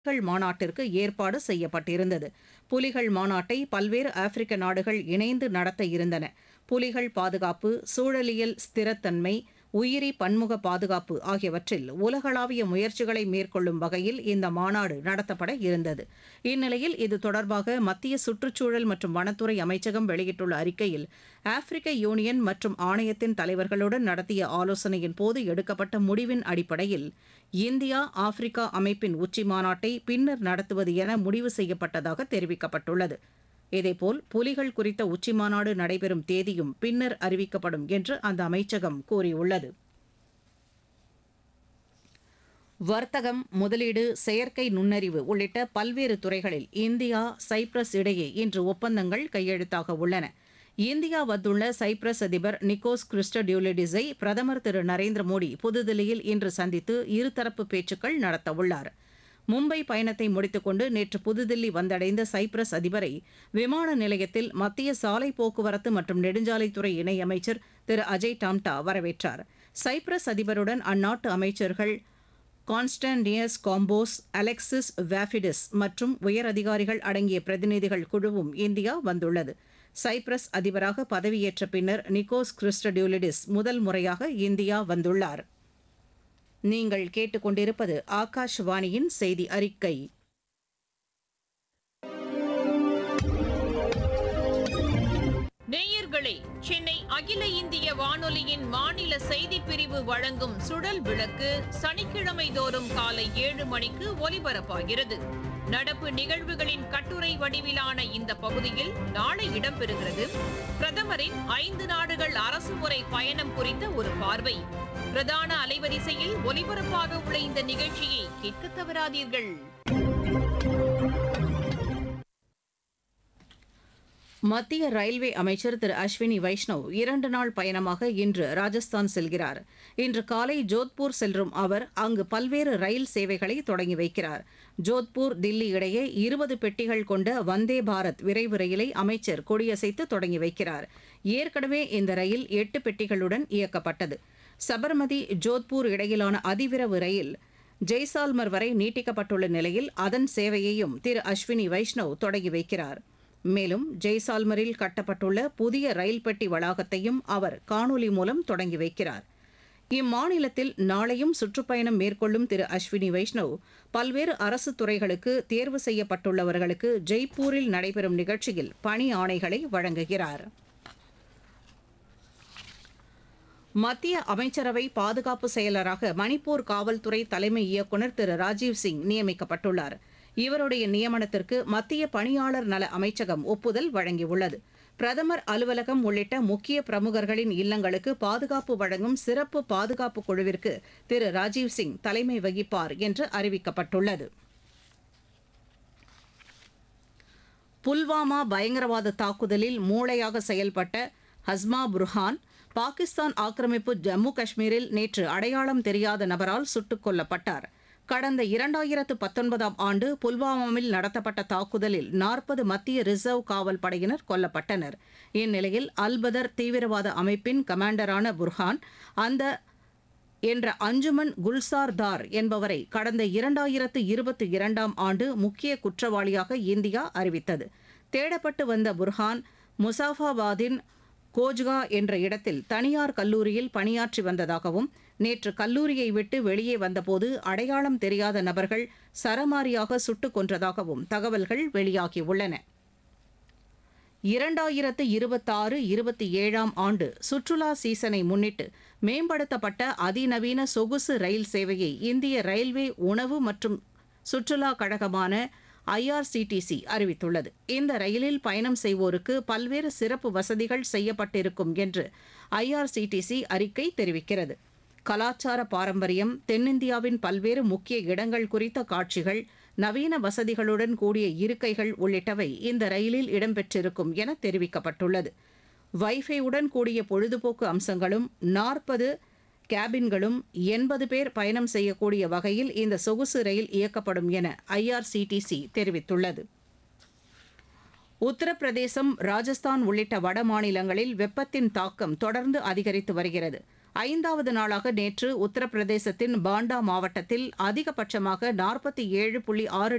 புலிகள் மாநாட்டிற்கு ஏற்பாடு செய்யப்பட்டிருந்தது புலிகள் மாநாட்டை பல்வேறு ஆப்பிரிக்க நாடுகள் இணைந்து நடத்த இருந்தன புலிகள் பாதுகாப்பு சூழலியல் ஸ்திரத்தன்மை உயிரி பன்முக பாதுகாப்பு ஆகியவற்றில் உலகளாவிய முயற்சிகளை மேற்கொள்ளும் வகையில் இந்த மாநாடு நடத்தப்பட இருந்தது இந்நிலையில் இது தொடர்பாக மத்திய சுற்றுச்சூழல் மற்றும் வனத்துறை அமைச்சகம் வெளியிட்டுள்ள அறிக்கையில் ஆப்பிரிக்க யூனியன் மற்றும் ஆணையத்தின் தலைவர்களுடன் நடத்திய ஆலோசனையின் போது எடுக்கப்பட்ட முடிவின் அடிப்படையில் இந்தியா ஆப்பிரிக்கா அமைப்பின் உச்சி மாநாட்டை பின்னர் நடத்துவது என முடிவு செய்யப்பட்டதாக தெரிவிக்கப்பட்டுள்ளது இதேபோல் புலிகள் குறித்த உச்சிமாநாடு நடைபெறும் தேதியும் பின்னர் அறிவிக்கப்படும் என்று அந்த அமைச்சகம் கூறியுள்ளது வர்த்தகம் முதலீடு செயற்கை நுண்ணறிவு உள்ளிட்ட பல்வேறு துறைகளில் இந்தியா சைப்ரஸ் இடையே இன்று ஒப்பந்தங்கள் கையெழுத்தாக உள்ளன இந்தியா வந்துள்ள சைப்ரஸ் அதிபர் நிக்கோஸ் கிறிஸ்டடியூலிடிஸை பிரதமர் திரு நரேந்திர மோடி புதுதில்லியில் இன்று சந்தித்து இருதரப்பு பேச்சுக்கள் நடத்தவுள்ளார் மும்பை பயணத்தை முடித்துக்கொண்டு நேற்று புதுதில்லி வந்தடைந்த சைப்ரஸ் அதிபரை விமான நிலையத்தில் மத்திய சாலை போக்குவரத்து மற்றும் நெடுஞ்சாலைத்துறை இணையமைச்சர் திரு அஜய் டாம்டா வரவேற்றார் சைப்ரஸ் அதிபருடன் அந்நாட்டு அமைச்சர்கள் கான்ஸ்டன்டியஸ் காம்போஸ் அலெக்சிஸ் வேஃபிடிஸ் மற்றும் உயரதிகாரிகள் அடங்கிய பிரதிநிதிகள் குழுவும் இந்தியா வந்துள்ளது சைப்ரஸ் அதிபராக பதவியேற்ற பின்னர் நிக்கோஸ் கிறிஸ்டடியூலிடிஸ் முதல் முறையாக இந்தியா வந்துள்ளார் நீங்கள் கேட்டுக்கொண்டிருப்பது ஆகாஷ்வாணியின் செய்தி அறிக்கை நேயர்களே சென்னை அகில இந்திய வானொலியின் மாநில செய்தி பிரிவு வழங்கும் சுடல் விளக்கு சனிக்கிழமை தோறும் காலை ஏழு மணிக்கு ஒலிபரப்பாகிறது நடப்பு நிகழ்வுகளின் கட்டுரை வடிவிலான இந்த பகுதியில் நாளை இடம்பெறுகிறது பிரதமரின் ஐந்து நாடுகள் அரசுமுறை பயணம் குறித்த ஒரு பார்வை பிரதான அலைவரிசையில் ஒலிபரப்பாக உள்ள இந்த நிகழ்ச்சியை கேட்க தவறாதீர்கள் மத்திய ரயில்வே அமைச்சர் திரு அஸ்வினி வைஷ்ணவ் இரண்டு நாள் பயணமாக இன்று ராஜஸ்தான் செல்கிறார் இன்று காலை ஜோத்பூர் செல்லும் அவர் அங்கு பல்வேறு ரயில் சேவைகளை தொடங்கி வைக்கிறார் ஜோத்பூர் தில்லி இடையே இருபது பெட்டிகள் கொண்ட வந்தே பாரத் விரைவு ரயிலை அமைச்சர் கொடியசைத்து தொடங்கி வைக்கிறார் ஏற்கனவே இந்த ரயில் எட்டு பெட்டிகளுடன் இயக்கப்பட்டது சபர்மதி ஜோத்பூர் இடையிலான அதிவிரைவு ரயில் ஜெய்சால்மர் வரை நீட்டிக்கப்பட்டுள்ள நிலையில் அதன் சேவையையும் திரு அஸ்வினி வைஷ்ணவ் தொடங்கி வைக்கிறார் மேலும் ஜெய்சால்மரில் கட்டப்பட்டுள்ள புதிய ரயில் பெட்டி வளாகத்தையும் அவர் காணொலி மூலம் தொடங்கி வைக்கிறார் இம்மாநிலத்தில் நாளையும் சுற்றுப்பயணம் மேற்கொள்ளும் திரு அஸ்வினி வைஷ்ணவ் பல்வேறு அரசு துறைகளுக்கு தேர்வு செய்யப்பட்டுள்ளவர்களுக்கு ஜெய்ப்பூரில் நடைபெறும் நிகழ்ச்சியில் பணி ஆணைகளை வழங்குகிறார் மத்திய அமைச்சரவை பாதுகாப்பு செயலராக மணிப்பூர் காவல்துறை தலைமை இயக்குநர் திரு ராஜீவ் சிங் நியமிக்கப்பட்டுள்ளார் இவருடைய நியமனத்திற்கு மத்திய பணியாளர் நல அமைச்சகம் ஒப்புதல் வழங்கியுள்ளது பிரதமர் அலுவலகம் உள்ளிட்ட முக்கிய பிரமுகர்களின் இல்லங்களுக்கு பாதுகாப்பு வழங்கும் சிறப்பு பாதுகாப்பு குழுவிற்கு திரு ராஜீவ் சிங் தலைமை வகிப்பார் என்று அறிவிக்கப்பட்டுள்ளது புல்வாமா பயங்கரவாத தாக்குதலில் மூளையாக செயல்பட்ட ஹஸ்மா புர்ஹான் பாகிஸ்தான் ஆக்கிரமிப்பு ஜம்மு காஷ்மீரில் நேற்று அடையாளம் தெரியாத நபரால் சுட்டுக் கொல்லப்பட்டார் கடந்த இரண்டாயிரத்து பத்தொன்பதாம் ஆண்டு புல்வாமாவில் நடத்தப்பட்ட தாக்குதலில் நாற்பது மத்திய ரிசர்வ் காவல் படையினர் கொல்லப்பட்டனர் இந்நிலையில் அல்பதர் தீவிரவாத அமைப்பின் கமாண்டரான புர்ஹான் அந்த என்ற அஞ்சுமன் குல்சார் தார் என்பவரை கடந்த இரண்டாயிரத்து இருபத்தி இரண்டாம் ஆண்டு முக்கிய குற்றவாளியாக இந்தியா அறிவித்தது தேடப்பட்டு வந்த புர்ஹான் முசாஃபாபாதின் கோஜ்கா என்ற இடத்தில் தனியார் கல்லூரியில் பணியாற்றி வந்ததாகவும் நேற்று கல்லூரியை விட்டு வெளியே வந்தபோது அடையாளம் தெரியாத நபர்கள் சரமாரியாக சுட்டுக் கொன்றதாகவும் தகவல்கள் வெளியாகியுள்ளன இரண்டாயிரத்து இருபத்தாறு இருபத்தி ஏழாம் ஆண்டு சுற்றுலா சீசனை முன்னிட்டு மேம்படுத்தப்பட்ட அதிநவீன சொகுசு ரயில் சேவையை இந்திய ரயில்வே உணவு மற்றும் சுற்றுலா கழகமான ஐஆர்சிடிசி அறிவித்துள்ளது இந்த ரயிலில் பயணம் செய்வோருக்கு பல்வேறு சிறப்பு வசதிகள் செய்யப்பட்டிருக்கும் என்று ஐஆர்சிடிசி அறிக்கை தெரிவிக்கிறது கலாச்சார பாரம்பரியம் தென்னிந்தியாவின் பல்வேறு முக்கிய இடங்கள் குறித்த காட்சிகள் நவீன வசதிகளுடன் கூடிய இருக்கைகள் உள்ளிட்டவை இந்த ரயிலில் இடம்பெற்றிருக்கும் என தெரிவிக்கப்பட்டுள்ளது வைஃபையுடன் கூடிய பொழுதுபோக்கு அம்சங்களும் நாற்பது கேபின்களும் எண்பது பேர் பயணம் செய்யக்கூடிய வகையில் இந்த சொகுசு ரயில் இயக்கப்படும் என ஐஆர்சிடிசி தெரிவித்துள்ளது உத்தரப்பிரதேசம் ராஜஸ்தான் உள்ளிட்ட வட மாநிலங்களில் வெப்பத்தின் தாக்கம் தொடர்ந்து அதிகரித்து வருகிறது ஐந்தாவது நாளாக நேற்று உத்தரப்பிரதேசத்தின் பாண்டா மாவட்டத்தில் அதிகபட்சமாக நாற்பத்தி ஏழு புள்ளி ஆறு